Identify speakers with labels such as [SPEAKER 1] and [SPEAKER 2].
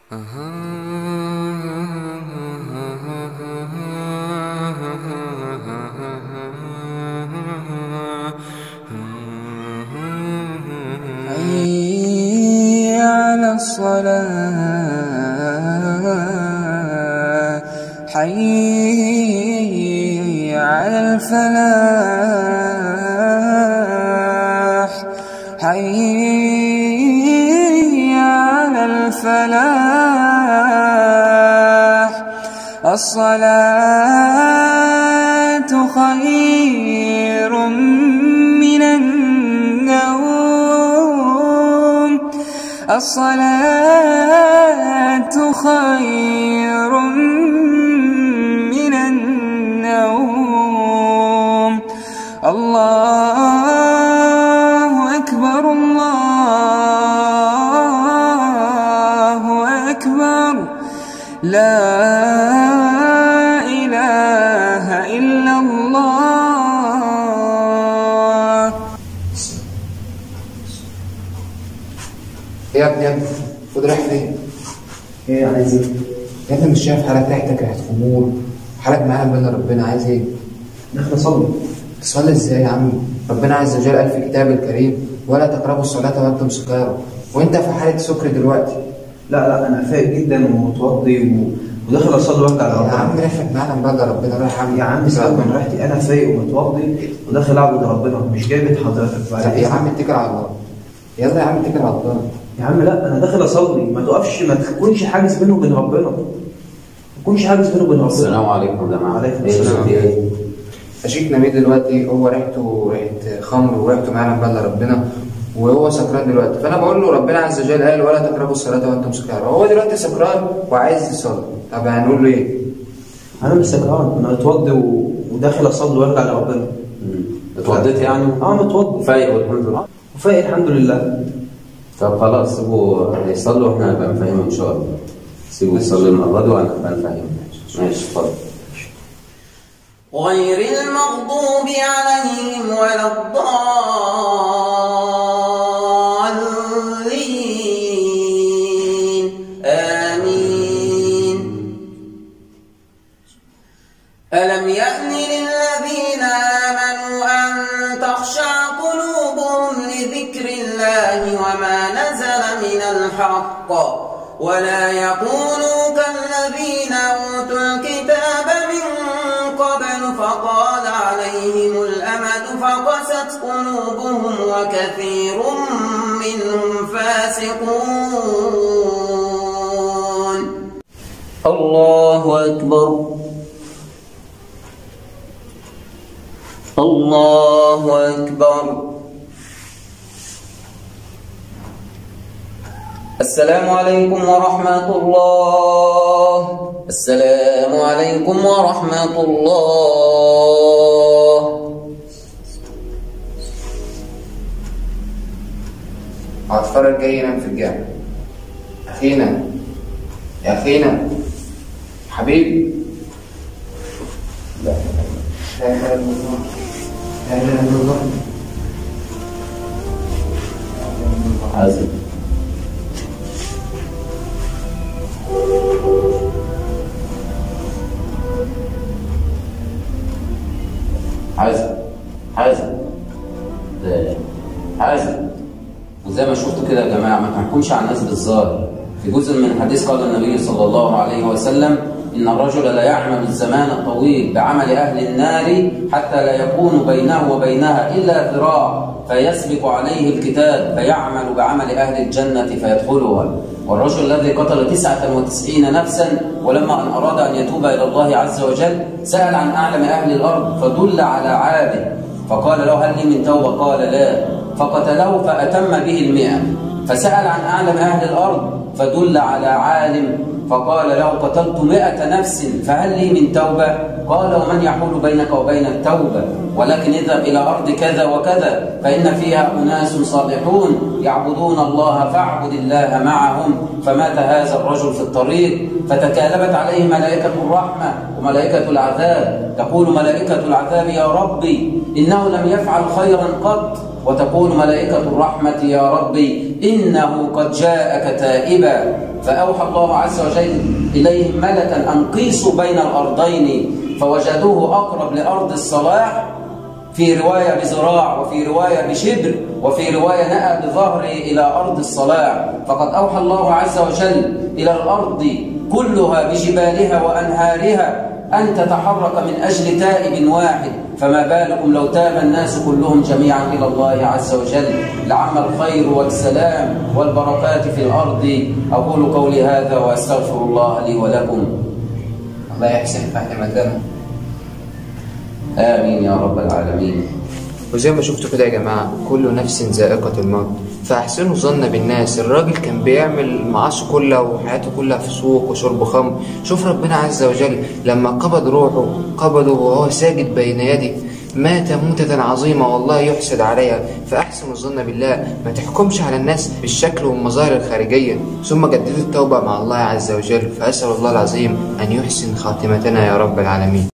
[SPEAKER 1] حي على الصلاة حي على الفلاح حي على الفلاح الصلاة خير من النوم الصلاة خير من النوم الله أكبر الله أكبر لا إله إلا الله
[SPEAKER 2] إيه يا ابني يا ابني خد رايح فين؟
[SPEAKER 3] ايه عايز ايه؟
[SPEAKER 2] يا ابني مش شايف حالك تحتك ريحة خمور حالك معاك بين ربنا عايز ايه؟
[SPEAKER 3] داخل اصلي
[SPEAKER 2] تصلي ازاي يا عم؟ ربنا عز وجل قال في كتابه الكريم ولا تقربوا الصلاة وانتم سكارى وانت في حالة سكر دلوقتي
[SPEAKER 3] لا لا انا فايق جدا ومتوضي و... وداخل اصلي وارجع
[SPEAKER 2] يا
[SPEAKER 3] لربنا
[SPEAKER 2] عم ريحتك معانا بقى ربنا رايح عم
[SPEAKER 3] يا عم سيبك من راحتي انا فايق ومتوضي وداخل اعبد ربنا مش جاي بيت حضرتك بعد
[SPEAKER 2] طب يا
[SPEAKER 3] إذنك.
[SPEAKER 2] عم اتكل على الله يلا يا عم اتكل على الله
[SPEAKER 3] يا عم لا انا داخل اصلي ما تقفش ما تكونش حاجز بينه وبين ربنا ما تكونش حاجز بينه وبين ربنا
[SPEAKER 4] السلام عليكم يا جماعه
[SPEAKER 3] عليكم
[SPEAKER 4] إيه
[SPEAKER 3] السلام.
[SPEAKER 4] في ايه؟
[SPEAKER 2] أشيك نبيل دلوقتي هو ريحته ريحة خمر وريحته معانا بقى ربنا وهو سكران دلوقتي فانا بقول له ربنا عز وجل قال ولا تقربوا الصلاه وانتم سكارى هو دلوقتي سكران وعايز يصلي طب هنقول له ايه؟
[SPEAKER 3] انا مش سكران انا متوضي و... وداخل اصلي وارجع لربنا
[SPEAKER 4] مم. اتوضيت يعني؟
[SPEAKER 3] اه متوضي
[SPEAKER 4] فايق والحمد لله
[SPEAKER 3] وفايق الحمد لله
[SPEAKER 4] طب خلاص سيبوا يصلوا واحنا نبقى نفهمهم ان شاء الله سيبوا يصلوا المره دي وانا هبقى نفهمهم ماشي اتفضل
[SPEAKER 5] غير المغضوب عليهم ولا الضالين آمين ألم يأن للذين آمنوا أن تخشع قلوبهم لذكر الله وما نزل من الحق ولا يكونوا كالذين أوتوا الكتاب من قبل فطال عليهم الأمد فقست قلوبهم وكثير منهم فاسقون الله أكبر الله أكبر السلام عليكم ورحمة الله السلام عليكم ورحمة الله
[SPEAKER 2] هتفرج جاي ينام في الجامع اخينا يا اخينا حبيبي لا لا اله الا الله لا اله الا الله
[SPEAKER 4] عازم حازم حازم ده حازم وزي ما شفتوا كده يا جماعه ما تحكمش على الناس بالظاهر في جزء من الحديث قال النبي صلى الله عليه وسلم ان الرجل لا يعمل الزمان الطويل بعمل اهل النار حتى لا يكون بينه وبينها الا ذراع فيسبق عليه الكتاب فيعمل بعمل اهل الجنه فيدخلها والرجل الذي قتل تسعة وتسعين نفسا ولما أن أراد أن يتوب إلى الله عز وجل سأل عن أعلم أهل الأرض فدل على عابد فقال له هل لي من توبة قال لا فقتله فأتم به المئة فسأل عن أعلم أهل الأرض فدل على عالم فقال له قتلت مئة نفس فهل لي من توبة قال ومن يحول بينك وبين التوبة ولكن اذهب إلى أرض كذا وكذا فإن فيها أناس صالحون يعبدون الله فاعبد الله معهم فمات هذا الرجل في الطريق فتكالبت عليه ملائكة الرحمة وملائكة العذاب تقول ملائكة العذاب يا ربي إنه لم يفعل خيرا قط وتقول ملائكة الرحمة يا ربي إنه قد جاءك تائبا فأوحى الله عز وجل إليهم ملكا أن قيسوا بين الأرضين فوجدوه أقرب لأرض الصلاح في رواية بذراع وفي رواية بشبر وفي رواية نأى بظهره إلى أرض الصلاح فقد أوحى الله عز وجل إلى الأرض كلها بجبالها وأنهارها أن تتحرك من أجل تائب واحد فما بالكم لو تاب الناس كلهم جميعا إلى الله عز وجل لعم الخير والسلام والبركات في الأرض أقول قولي هذا وأستغفر الله لي ولكم
[SPEAKER 2] الله يحسن فهمتنا
[SPEAKER 4] آمين يا رب العالمين
[SPEAKER 2] وزي ما شفتوا كده يا جماعة كل نفس ذائقة الموت فأحسنوا الظن بالناس الراجل كان بيعمل معاصي كلها وحياته كلها في سوق وشرب خمر شوف ربنا عز وجل لما قبض روحه قبضه وهو ساجد بين يده مات موتة عظيمة والله يحسد عليها فأحسن الظن بالله ما تحكمش على الناس بالشكل والمظاهر الخارجية ثم جددوا التوبة مع الله عز وجل فأسأل الله العظيم أن يحسن خاتمتنا يا رب العالمين